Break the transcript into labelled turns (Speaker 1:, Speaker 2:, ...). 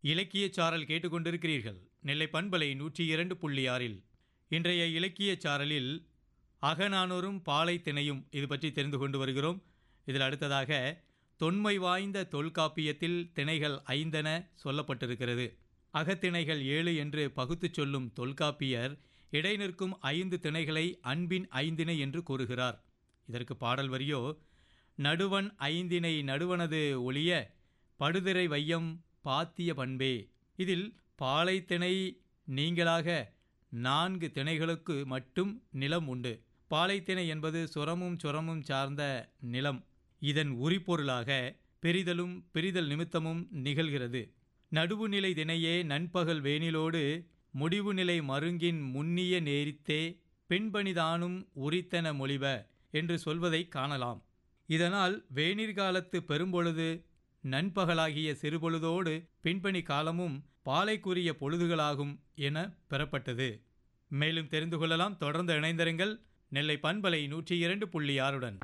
Speaker 1: இலக்கியச் சாரல் கேட்டுக்கொண்டிருக்கிறீர்கள் நெல்லை பண்பலை நூற்றி இரண்டு புள்ளி ஆறில் இன்றைய இலக்கியச் சாரலில் அகநானூறும் பாலை திணையும் இது பற்றி தெரிந்து கொண்டு வருகிறோம் இதில் அடுத்ததாக தொன்மை வாய்ந்த தொல்காப்பியத்தில் திணைகள் ஐந்தென சொல்லப்பட்டிருக்கிறது அகத்திணைகள் ஏழு என்று பகுத்துச் சொல்லும் தொல்காப்பியர் இடைநிற்கும் ஐந்து திணைகளை அன்பின் ஐந்திணை என்று கூறுகிறார் இதற்கு பாடல் வரியோ நடுவன் ஐந்தினை நடுவனது ஒளிய படுதிரை வையம் பாத்திய பண்பே இதில் பாலை திணை நீங்களாக நான்கு திணைகளுக்கு மட்டும் நிலம் உண்டு பாலைத்திணை என்பது சுரமும் சுரமும் சார்ந்த நிலம் இதன் உரிப்பொருளாக பெரிதலும் பிரிதல் நிமித்தமும் நிகழ்கிறது நடுவுநிலை தினையே நண்பகல் வேனிலோடு முடிவு நிலை மருங்கின் முன்னிய நேரித்தே பெண்பணிதானும் உரித்தன மொழிப என்று சொல்வதை காணலாம் இதனால் வேநீர்காலத்து பெரும்பொழுது நண்பகலாகிய சிறுபொழுதோடு பின்பணி காலமும் பாலைக்குரிய பொழுதுகளாகும் என பெறப்பட்டது மேலும் தெரிந்து கொள்ளலாம் தொடர்ந்து இணைந்திருங்கள் நெல்லை பண்பலை நூற்றி இரண்டு புள்ளி ஆறுடன்